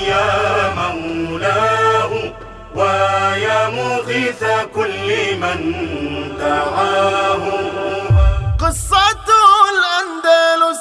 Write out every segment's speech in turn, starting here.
يا مولاه ويا مغيث كل من دعاه قصة الأندلس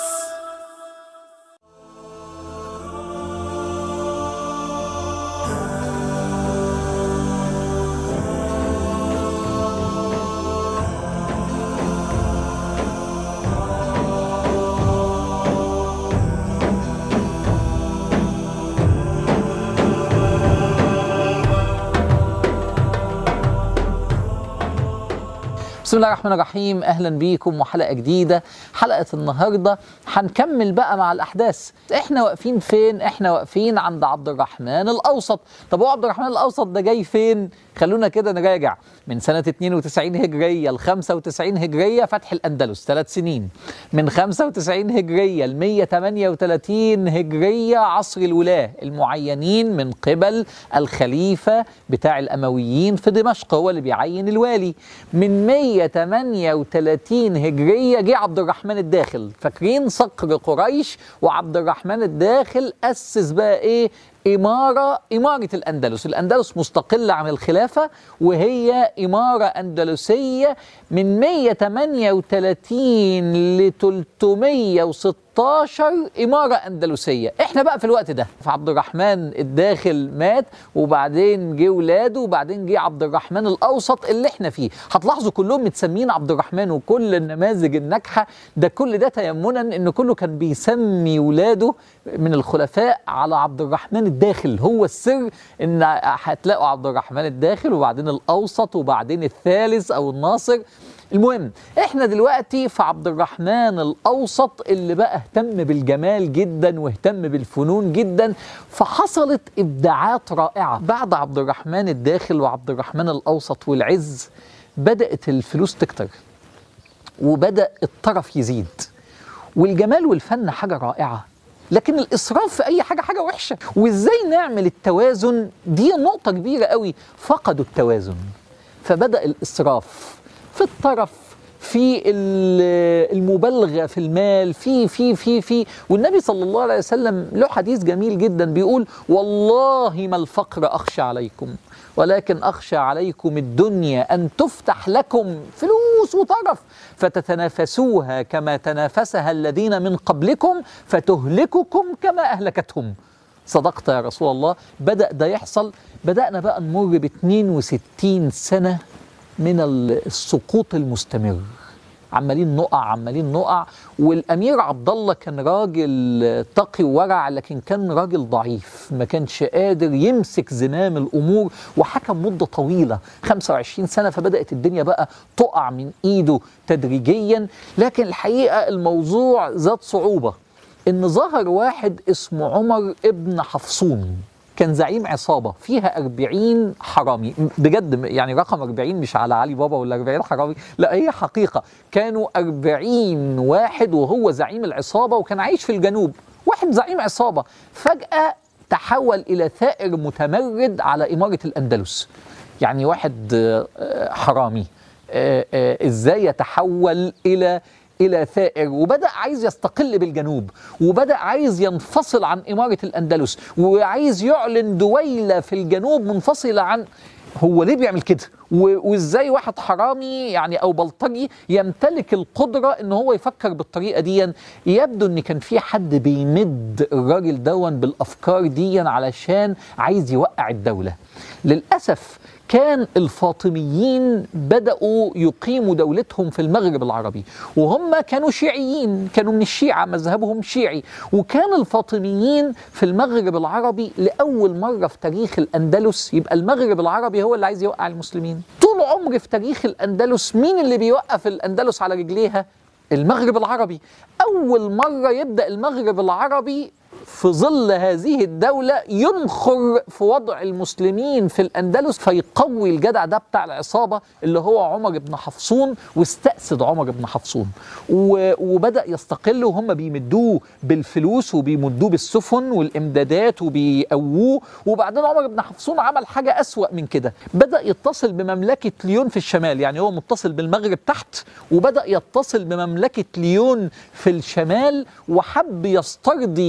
بسم الله الرحمن الرحيم اهلا بيكم وحلقه جديده حلقه النهارده هنكمل بقى مع الاحداث احنا واقفين فين احنا واقفين عند عبد الرحمن الاوسط طب هو عبد الرحمن الاوسط ده جاي فين خلونا كده نراجع من سنه 92 هجريه ل 95 هجريه فتح الاندلس ثلاث سنين من 95 هجريه ل 138 هجريه عصر الولاه المعينين من قبل الخليفه بتاع الامويين في دمشق هو اللي بيعين الوالي من 138 هجريه جه عبد الرحمن الداخل فاكرين صقر قريش وعبد الرحمن الداخل اسس بقى ايه إمارة إمارة الأندلس الأندلس مستقلة عن الخلافة وهي إمارة أندلسية من 138 ل 316 إمارة أندلسية إحنا بقى في الوقت ده فعبد الرحمن الداخل مات وبعدين جه ولاده وبعدين جه عبد الرحمن الأوسط اللي إحنا فيه هتلاحظوا كلهم متسمين عبد الرحمن وكل النماذج الناجحة ده كل ده تيمنا إن كله كان بيسمي ولاده من الخلفاء على عبد الرحمن الداخل هو السر ان هتلاقوا عبد الرحمن الداخل وبعدين الاوسط وبعدين الثالث او الناصر المهم احنا دلوقتي في عبد الرحمن الاوسط اللي بقى اهتم بالجمال جدا واهتم بالفنون جدا فحصلت ابداعات رائعه بعد عبد الرحمن الداخل وعبد الرحمن الاوسط والعز بدات الفلوس تكتر وبدا الطرف يزيد والجمال والفن حاجه رائعه لكن الاسراف في اي حاجه حاجه وحشه وازاي نعمل التوازن دي نقطه كبيره قوي فقدوا التوازن فبدا الاسراف في الطرف في المبالغه في المال في في في في والنبي صلى الله عليه وسلم له حديث جميل جدا بيقول والله ما الفقر اخشى عليكم ولكن اخشى عليكم الدنيا ان تفتح لكم فلوس وطرف فتتنافسوها كما تنافسها الذين من قبلكم فتهلككم كما اهلكتهم صدقت يا رسول الله بدا ده يحصل بدانا بقى نمر ب 62 سنه من السقوط المستمر عمالين نقع عمالين نقع والامير عبد الله كان راجل تقي وورع لكن كان راجل ضعيف ما كانش قادر يمسك زمام الامور وحكم مده طويله 25 سنه فبدات الدنيا بقى تقع من ايده تدريجيا لكن الحقيقه الموضوع ذات صعوبه ان ظهر واحد اسمه عمر ابن حفصون كان زعيم عصابة فيها 40 حرامي بجد يعني رقم 40 مش على علي بابا ولا 40 حرامي لا هي حقيقة كانوا 40 واحد وهو زعيم العصابة وكان عايش في الجنوب واحد زعيم عصابة فجأة تحول إلى ثائر متمرد على إمارة الأندلس يعني واحد حرامي ازاي يتحول إلى الى ثائر وبدا عايز يستقل بالجنوب وبدا عايز ينفصل عن اماره الاندلس وعايز يعلن دويله في الجنوب منفصله عن هو ليه بيعمل كده وازاي واحد حرامي يعني او بلطجي يمتلك القدره ان هو يفكر بالطريقه دي يبدو ان كان في حد بيمد الراجل دون بالافكار دي علشان عايز يوقع الدوله للاسف كان الفاطميين بدأوا يقيموا دولتهم في المغرب العربي وهم كانوا شيعيين كانوا من الشيعة مذهبهم شيعي وكان الفاطميين في المغرب العربي لأول مرة في تاريخ الأندلس يبقى المغرب العربي هو اللي عايز يوقع المسلمين طول عمر في تاريخ الأندلس مين اللي بيوقف الأندلس على رجليها المغرب العربي أول مرة يبدأ المغرب العربي في ظل هذه الدولة ينخر في وضع المسلمين في الأندلس فيقوي الجدع ده بتاع العصابة اللي هو عمر بن حفصون واستأسد عمر بن حفصون وبدأ يستقل وهم بيمدوه بالفلوس وبيمدوه بالسفن والإمدادات وبيقووه وبعدين عمر بن حفصون عمل حاجة أسوأ من كده بدأ يتصل بمملكة ليون في الشمال يعني هو متصل بالمغرب تحت وبدأ يتصل بمملكة ليون في الشمال وحب يسترضي ملك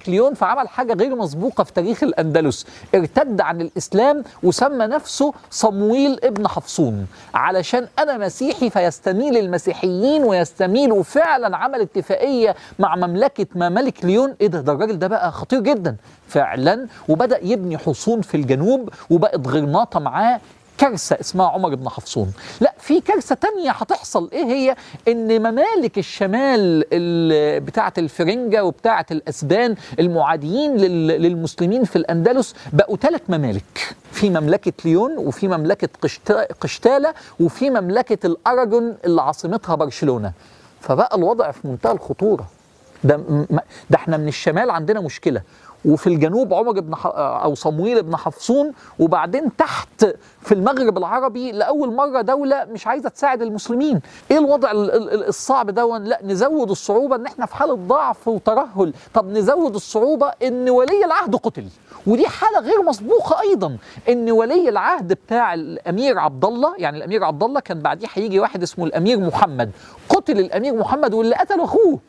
الملك ليون فعمل حاجة غير مسبوقة في تاريخ الأندلس ارتد عن الإسلام وسمى نفسه صمويل ابن حفصون علشان أنا مسيحي فيستميل المسيحيين ويستميل وفعلا عمل اتفاقية مع مملكة ممالك ليون إيه ده ده الراجل ده بقى خطير جدا فعلا وبدأ يبني حصون في الجنوب وبقت غرناطة معاه كارثة اسمها عمر بن حفصون لا في كارثة تانية هتحصل ايه هي ان ممالك الشمال ال- بتاعة الفرنجة وبتاعة الاسبان المعاديين لل- للمسلمين في الاندلس بقوا ثلاث ممالك في مملكة ليون وفي مملكة قشتا- قشتالة وفي مملكة الاراجون اللي عاصمتها برشلونة فبقى الوضع في منتهى الخطورة ده م- م- ده احنا من الشمال عندنا مشكله وفي الجنوب عمر بن ح... او صمويل بن حفصون وبعدين تحت في المغرب العربي لاول مره دوله مش عايزه تساعد المسلمين ايه الوضع ال- ال- ال- الصعب دون لا نزود الصعوبه ان احنا في حاله ضعف وترهل طب نزود الصعوبه ان ولي العهد قتل ودي حاله غير مسبوقه ايضا ان ولي العهد بتاع الامير عبد الله يعني الامير عبد الله كان بعديه هيجي واحد اسمه الامير محمد قتل الامير محمد واللي قتل اخوه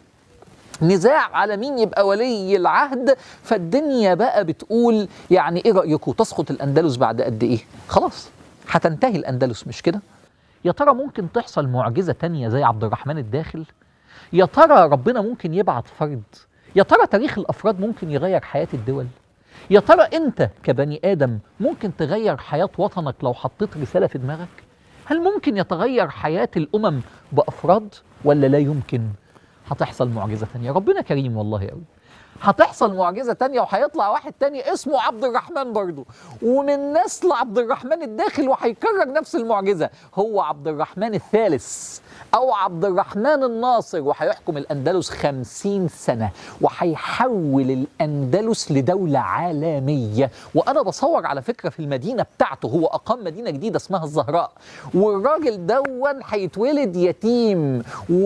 نزاع على مين يبقى ولي العهد فالدنيا بقى بتقول يعني ايه رايكم تسقط الاندلس بعد قد ايه خلاص هتنتهي الاندلس مش كده يا ترى ممكن تحصل معجزه تانية زي عبد الرحمن الداخل يا ترى ربنا ممكن يبعت فرد يا ترى تاريخ الافراد ممكن يغير حياه الدول يا ترى انت كبني ادم ممكن تغير حياه وطنك لو حطيت رساله في دماغك هل ممكن يتغير حياه الامم بافراد ولا لا يمكن هتحصل معجزه تانية ربنا كريم والله قوي هتحصل معجزة تانية وهيطلع واحد تاني اسمه عبد الرحمن برضه ومن نسل عبد الرحمن الداخل وهيكرر نفس المعجزة هو عبد الرحمن الثالث أو عبد الرحمن الناصر وهيحكم الأندلس خمسين سنة وهيحول الأندلس لدولة عالمية وأنا بصور على فكرة في المدينة بتاعته هو أقام مدينة جديدة اسمها الزهراء والراجل دون هيتولد يتيم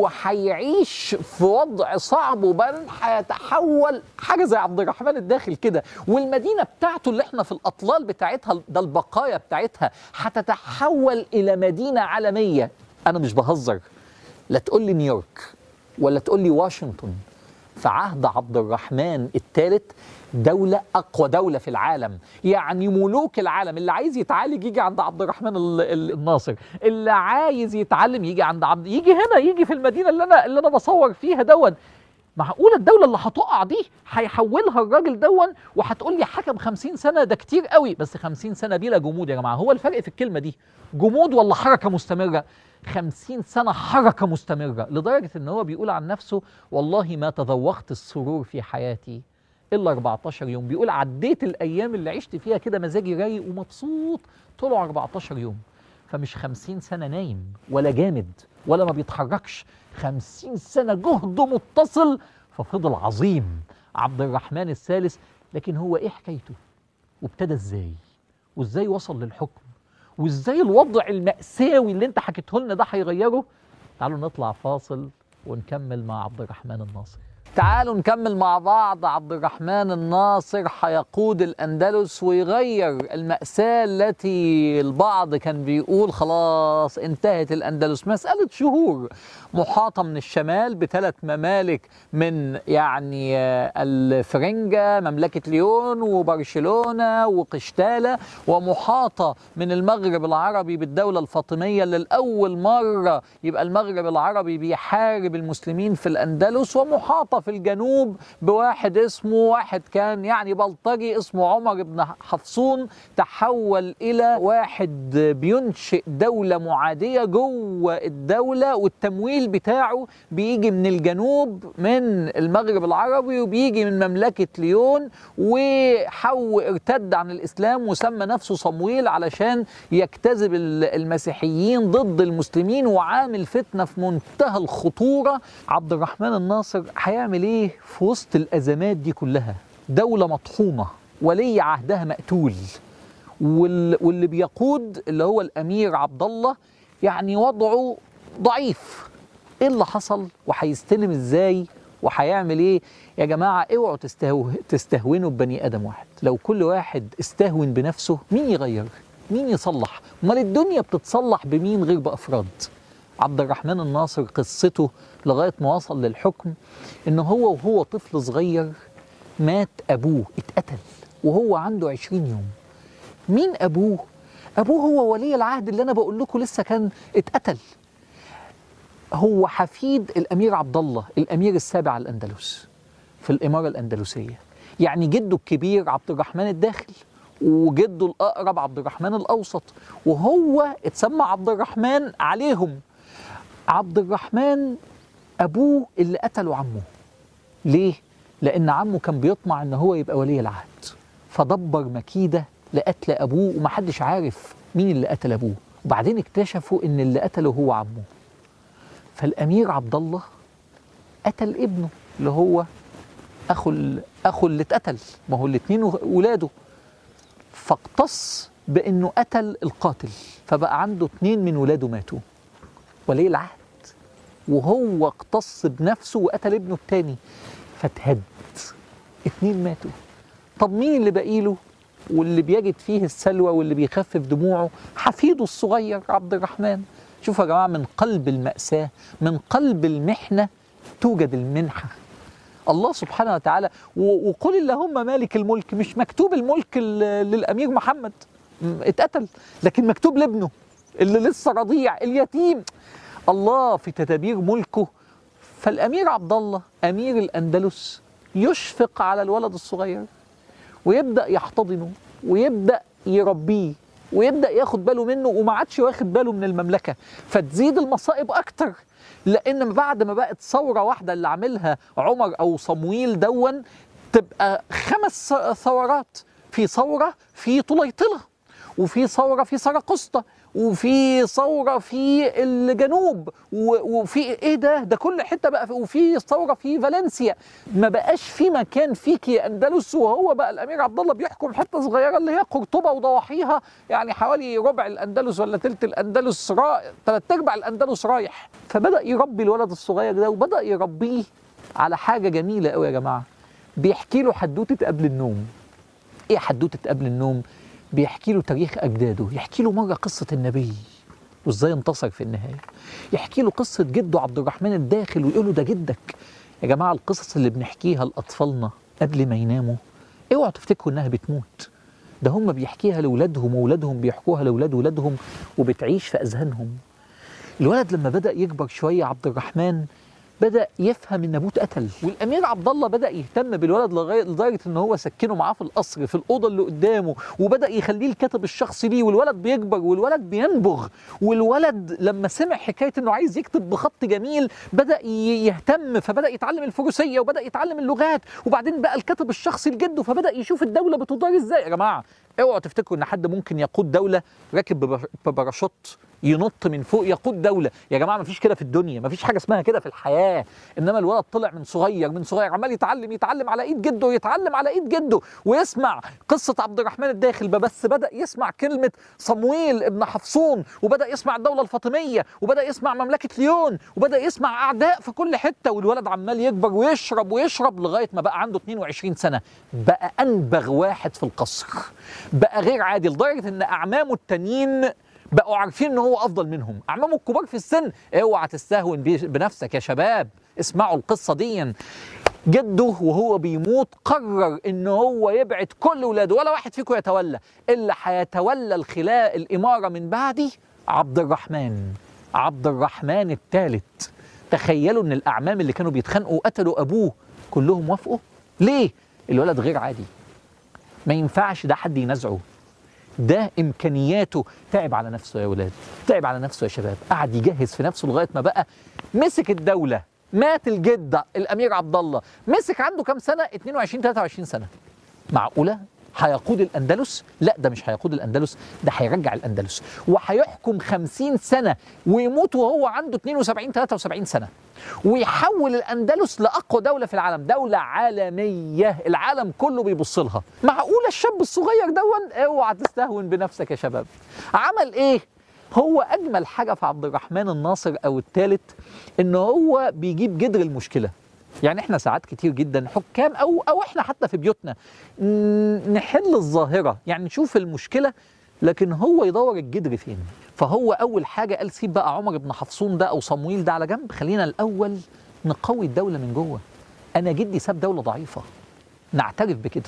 وهيعيش في وضع صعب وبعدين هيتحول حاجة زي عبد الرحمن الداخل كده والمدينة بتاعته اللي احنا في الأطلال بتاعتها ده البقايا بتاعتها هتتحول إلى مدينة عالمية أنا مش بهزر لا تقول لي نيويورك ولا تقول لي واشنطن في عهد عبد الرحمن الثالث دولة أقوى دولة في العالم يعني ملوك العالم اللي عايز يتعالج يجي عند عبد الرحمن ال- ال- الناصر اللي عايز يتعلم يجي عند عبد يجي هنا يجي في المدينة اللي أنا اللي أنا بصور فيها دون معقولة الدولة اللي هتقع دي هيحولها الراجل دون وهتقول لي حكم 50 سنة ده كتير قوي بس 50 سنة بلا جمود يا جماعة هو الفرق في الكلمة دي جمود ولا حركة مستمرة 50 سنة حركة مستمرة لدرجة ان هو بيقول عن نفسه والله ما تذوقت السرور في حياتي الا 14 يوم بيقول عديت الايام اللي عشت فيها كده مزاجي رايق ومبسوط طلعوا 14 يوم فمش 50 سنة نايم ولا جامد ولا ما بيتحركش 50 سنة جهد متصل ففضل عظيم عبد الرحمن الثالث لكن هو ايه حكايته وابتدى ازاي وازاي وصل للحكم وازاي الوضع المأساوي اللي انت حكيته لنا ده هيغيره تعالوا نطلع فاصل ونكمل مع عبد الرحمن الناصر تعالوا نكمل مع بعض عبد الرحمن الناصر هيقود الأندلس ويغير المأساة التي البعض كان بيقول خلاص انتهت الأندلس مسألة شهور محاطة من الشمال بثلاث ممالك من يعني آه، الفرنجة مملكة ليون وبرشلونة وقشتالة ومحاطة من المغرب العربي بالدولة الفاطمية اللي لأول مرة يبقى المغرب العربي بيحارب المسلمين في الأندلس ومحاطة في الجنوب بواحد اسمه واحد كان يعني بلطجي اسمه عمر بن حفصون تحول إلى واحد بينشئ دولة معادية جوه الدولة والتمويل بتاعه بيجي من الجنوب من المغرب العربي وبيجي من مملكة ليون وحو ارتد عن الإسلام وسمى نفسه صمويل علشان يجتذب ال- المسيحيين ضد المسلمين وعامل فتنة في منتهى الخطورة عبد الرحمن الناصر هيعمل ايه في وسط الأزمات دي كلها دولة مطحونة ولي عهدها مقتول وال- واللي بيقود اللي هو الامير عبد الله يعني وضعه ضعيف ايه اللي حصل وهيستلم ازاي وهيعمل ايه يا جماعه اوعوا تستهو... تستهونوا ببني ادم واحد لو كل واحد استهون بنفسه مين يغير مين يصلح امال الدنيا بتتصلح بمين غير بافراد عبد الرحمن الناصر قصته لغايه ما وصل للحكم ان هو وهو طفل صغير مات ابوه اتقتل وهو عنده 20 يوم مين ابوه ابوه هو ولي العهد اللي انا بقول لكم لسه كان اتقتل هو حفيد الامير عبد الله الامير السابع على الاندلس في الاماره الاندلسيه يعني جده الكبير عبد الرحمن الداخل وجده الاقرب عبد الرحمن الاوسط وهو اتسمى عبد الرحمن عليهم عبد الرحمن ابوه اللي قتله عمه ليه لان عمه كان بيطمع ان هو يبقى ولي العهد فدبر مكيده لقتل ابوه ومحدش عارف مين اللي قتل ابوه وبعدين اكتشفوا ان اللي قتله هو عمه فالامير عبد الله قتل ابنه اللي هو اخو ال- اخو اللي اتقتل ما هو الاثنين ولاده فاقتص بانه قتل القاتل فبقى عنده اثنين من ولاده ماتوا ولي العهد وهو اقتص بنفسه وقتل ابنه التاني فاتهد اتنين ماتوا طب مين اللي باقي له واللي بيجد فيه السلوى واللي بيخفف دموعه حفيده الصغير عبد الرحمن شوفوا يا جماعه من قلب المأساة من قلب المحنة توجد المنحة الله سبحانه وتعالى و- وقل اللهم مالك الملك مش مكتوب الملك ل- للامير محمد م- اتقتل لكن مكتوب لابنه اللي لسه رضيع اليتيم الله في تدابير ملكه فالامير عبد الله امير الاندلس يشفق على الولد الصغير ويبدا يحتضنه ويبدا يربيه ويبدا ياخد باله منه وما عادش واخد باله من المملكه فتزيد المصائب اكتر لان بعد ما بقت ثوره واحده اللي عاملها عمر او صمويل دون تبقى خمس ثورات في ثوره في طليطله وفي ثوره في سرقسطة وفي ثوره في الجنوب و- وفي ايه ده ده كل حته بقى في- وفي ثوره في فالنسيا ما بقاش في مكان فيك يا اندلس وهو بقى الامير عبد الله بيحكم حته صغيره اللي هي قرطبه وضواحيها يعني حوالي ربع الاندلس ولا تلت الاندلس را... ثلاث ارباع الاندلس رايح فبدا يربي الولد الصغير ده وبدا يربيه على حاجه جميله قوي يا جماعه بيحكي له حدوته قبل النوم ايه حدوته قبل النوم بيحكي له تاريخ اجداده يحكي له مره قصه النبي وازاي انتصر في النهايه يحكي له قصه جده عبد الرحمن الداخل ويقول له ده جدك يا جماعه القصص اللي بنحكيها لاطفالنا قبل ما يناموا اوعوا تفتكروا انها بتموت ده هم بيحكيها لاولادهم واولادهم بيحكوها لاولاد ولادهم وبتعيش في اذهانهم الولد لما بدا يكبر شويه عبد الرحمن بدا يفهم ان ابوه اتقتل والامير عبد الله بدا يهتم بالولد لغايه لدرجه ان هو سكنه معاه في القصر في الاوضه اللي قدامه وبدا يخليه الكاتب الشخصي ليه والولد بيكبر والولد بينبغ والولد لما سمع حكايه انه عايز يكتب بخط جميل بدا ي- يهتم فبدا يتعلم الفروسيه وبدا يتعلم اللغات وبعدين بقى الكاتب الشخصي لجده فبدا يشوف الدوله بتدار ازاي يا جماعه اوعوا تفتكروا ان حد ممكن يقود دوله راكب ببر- بباراشوت ينط من فوق يقود دوله يا جماعه مفيش كده في الدنيا مفيش حاجه اسمها كده في الحياه انما الولد طلع من صغير من صغير عمال يتعلم يتعلم على ايد جده يتعلم على ايد جده ويسمع قصه عبد الرحمن الداخل بس بدا يسمع كلمه صمويل ابن حفصون وبدا يسمع الدوله الفاطميه وبدا يسمع مملكه ليون وبدا يسمع اعداء في كل حته والولد عمال يكبر ويشرب ويشرب لغايه ما بقى عنده 22 سنه بقى انبغ واحد في القصر بقى غير عادي لدرجه ان اعمامه التانيين بقوا عارفين ان هو افضل منهم اعمامه الكبار في السن اوعى تستهون بي- بنفسك يا شباب اسمعوا القصه دي جده وهو بيموت قرر ان هو يبعد كل ولاده ولا واحد فيكم يتولى الا هيتولى الخلاء الاماره من بعدي عبد الرحمن عبد الرحمن الثالث تخيلوا ان الاعمام اللي كانوا بيتخانقوا وقتلوا ابوه كلهم وافقوا ليه الولد غير عادي ما ينفعش ده حد ينازعه ده امكانياته تعب على نفسه يا ولاد تعب على نفسه يا شباب قعد يجهز في نفسه لغايه ما بقى مسك الدوله مات الجده الامير عبد الله مسك عنده كام سنه 22 23 سنه معقوله هيقود الاندلس لا ده مش هيقود الاندلس ده هيرجع الاندلس وهيحكم 50 سنه ويموت وهو عنده 72 73 سنه ويحول الاندلس لاقوى دوله في العالم دوله عالميه العالم كله بيبص لها معقوله الشاب الصغير دون اوعى تستهون بنفسك يا شباب عمل ايه هو اجمل حاجه في عبد الرحمن الناصر او الثالث ان هو بيجيب جدر المشكله يعني احنا ساعات كتير جدا حكام او او احنا حتى في بيوتنا ن- نحل الظاهره يعني نشوف المشكله لكن هو يدور الجدر فين فهو اول حاجه قال سيب بقى عمر بن حفصون ده او صمويل ده على جنب خلينا الاول نقوي الدوله من جوه انا جدي ساب دوله ضعيفه نعترف بكده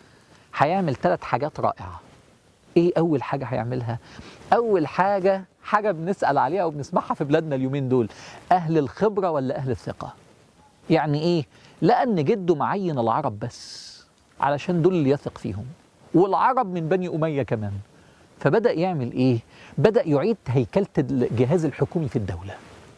هيعمل ثلاث حاجات رائعة ايه اول حاجة هيعملها اول حاجة حاجة بنسأل عليها وبنسمعها في بلادنا اليومين دول اهل الخبرة ولا اهل الثقة يعني ايه لان جده معين العرب بس علشان دول اللي يثق فيهم والعرب من بني امية كمان فبدأ يعمل ايه بدأ يعيد هيكلة الجهاز الحكومي في الدولة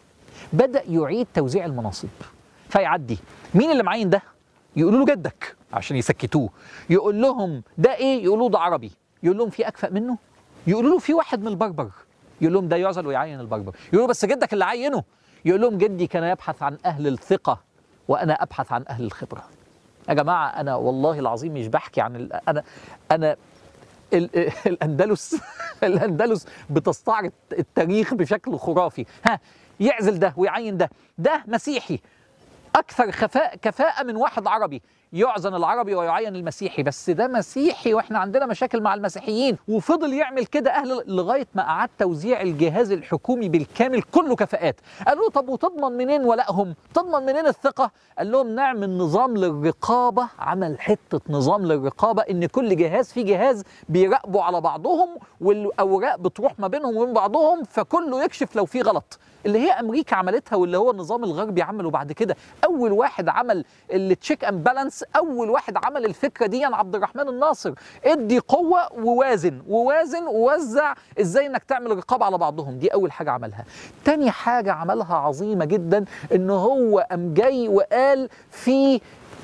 بدأ يعيد توزيع المناصب فيعدي مين اللي معين ده يقولوا له جدك عشان يسكتوه يقول لهم ده ايه يقولوا ده عربي يقول لهم في اكفأ منه يقولوا له في واحد من البربر يقول لهم ده يعزل ويعين البربر يقولوا بس جدك اللي عينه يقول لهم جدي كان يبحث عن اهل الثقة وانا ابحث عن اهل الخبرة يا جماعة انا والله العظيم مش بحكي عن ال... انا انا ال- الاندلس الاندلس بتستعرض التاريخ بشكل خرافي ها يعزل ده ويعين ده ده مسيحي اكثر خفاء كفاءه من واحد عربي يعزن العربي ويعين المسيحي بس ده مسيحي واحنا عندنا مشاكل مع المسيحيين وفضل يعمل كده اهل لغايه ما اعاد توزيع الجهاز الحكومي بالكامل كله كفاءات قالوا له طب وتضمن منين ولائهم تضمن منين الثقه قال لهم نعمل نظام للرقابه عمل حته نظام للرقابه ان كل جهاز فيه جهاز بيراقبوا على بعضهم والاوراق بتروح ما بينهم وبين بعضهم فكله يكشف لو في غلط اللي هي امريكا عملتها واللي هو النظام الغربي عمله بعد كده اول واحد عمل التشيك اند بالانس اول واحد عمل الفكره دي عبد الرحمن الناصر ادي قوه ووازن ووازن ووزع ازاي انك تعمل رقابه على بعضهم دي اول حاجه عملها تاني حاجه عملها عظيمه جدا ان هو قام جاي وقال في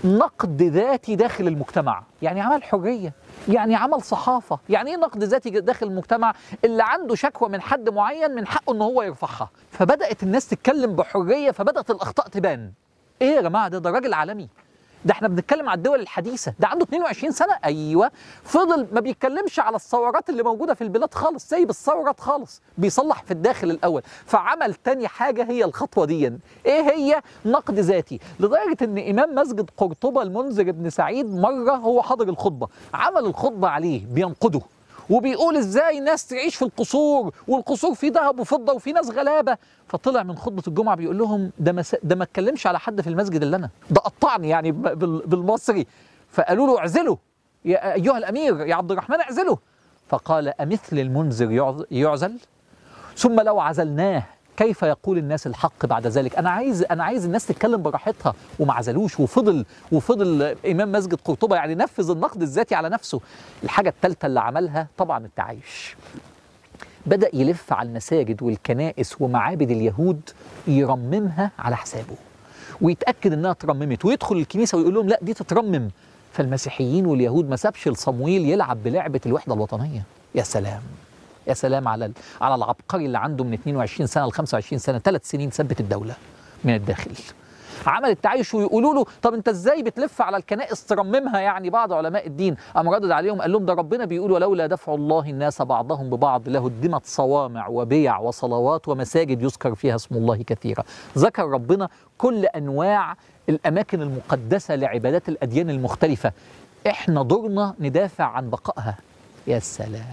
نقد ذاتي داخل المجتمع يعني عمل حريه يعني عمل صحافة يعني ايه نقد ذاتي داخل المجتمع اللي عنده شكوى من حد معين من حقه ان هو يرفعها فبدأت الناس تتكلم بحرية فبدأت الأخطاء تبان ايه يا جماعة ده ده راجل عالمي ده احنا بنتكلم على الدول الحديثة ده عنده 22 سنة ايوه فضل ما بيتكلمش على الثورات اللي موجودة في البلاد خالص سايب الثورات خالص بيصلح في الداخل الاول فعمل تاني حاجة هي الخطوة دي ايه هي نقد ذاتي لدرجة ان امام مسجد قرطبة المنذر بن سعيد مرة هو حضر الخطبة عمل الخطبة عليه بينقده وبيقول ازاي ناس تعيش في القصور والقصور فيه ذهب وفضه وفي ناس غلابه فطلع من خطبه الجمعه بيقول لهم ده مس... ده ما اتكلمش على حد في المسجد الا انا ده قطعني يعني ب- بال... بالمصري فقالوا له اعزله يا ايها الامير يا عبد الرحمن اعزله فقال امثل المنذر يعز- يعزل ثم لو عزلناه كيف يقول الناس الحق بعد ذلك انا عايز انا عايز الناس تتكلم براحتها وما عزلوش وفضل وفضل امام مسجد قرطبه يعني نفذ النقد الذاتي على نفسه الحاجه الثالثه اللي عملها طبعا التعايش بدا يلف على المساجد والكنائس ومعابد اليهود يرممها على حسابه ويتاكد انها اترممت ويدخل الكنيسه ويقول لهم لا دي تترمم فالمسيحيين واليهود ما سابش لصمويل يلعب بلعبه الوحده الوطنيه يا سلام يا سلام على ال- على العبقري اللي عنده من 22 سنه ل 25 سنه ثلاث سنين ثبت الدوله من الداخل عمل التعايش ويقولوا له طب انت ازاي بتلف على الكنائس ترممها يعني بعض علماء الدين قام ردد عليهم قال لهم ده ربنا بيقول ولولا دفع الله الناس بعضهم ببعض لهدمت صوامع وبيع وصلوات ومساجد يذكر فيها اسم الله كثيرا ذكر ربنا كل انواع الاماكن المقدسه لعبادات الاديان المختلفه احنا دورنا ندافع عن بقائها يا سلام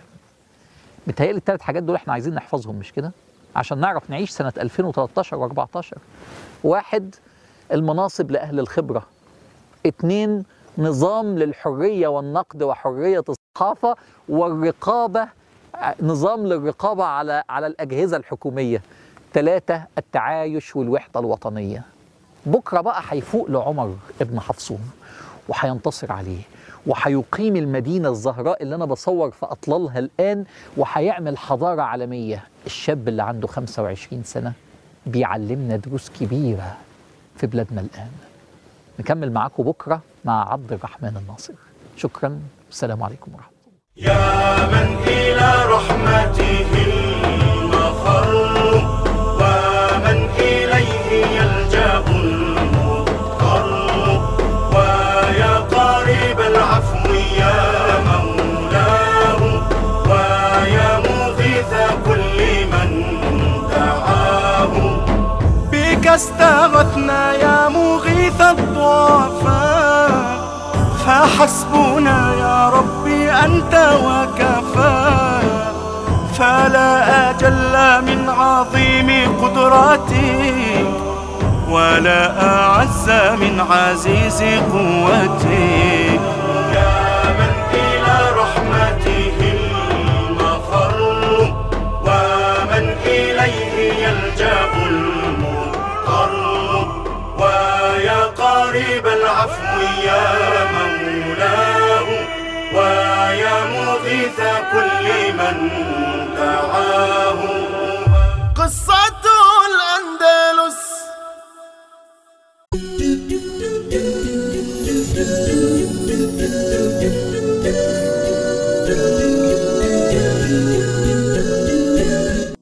متهيألي الثلاث حاجات دول احنا عايزين نحفظهم مش كده؟ عشان نعرف نعيش سنة 2013 و14 واحد المناصب لأهل الخبرة اتنين نظام للحرية والنقد وحرية الصحافة والرقابة ع- نظام للرقابة على على الأجهزة الحكومية ثلاثة التعايش والوحدة الوطنية بكرة بقى هيفوق لعمر ابن حفصون وهينتصر عليه وهيقيم المدينة الزهراء اللي أنا بصور في أطلالها الآن وهيعمل حضارة عالمية الشاب اللي عنده 25 سنة بيعلمنا دروس كبيرة في بلادنا الآن نكمل معاكم بكرة مع عبد الرحمن الناصر شكرا والسلام عليكم ورحمة الله يا من إلى رحمته المفر ومن إليه يلجأ المضطر ويا قريب العفو يا مولاه ويا مغيث كل من دعاه بك استغثنا يا مغيث الضعفاء فحسبنا يا ربي أنت وكفى فلا أجل من عظيم قدرتك ولا أعز من عزيز قوتك يا من إلى رحمته المفر ومن إليه يلجأ المضطر ويا قريب العفو يا مولاه ويا مغيث كل من دعاه قصة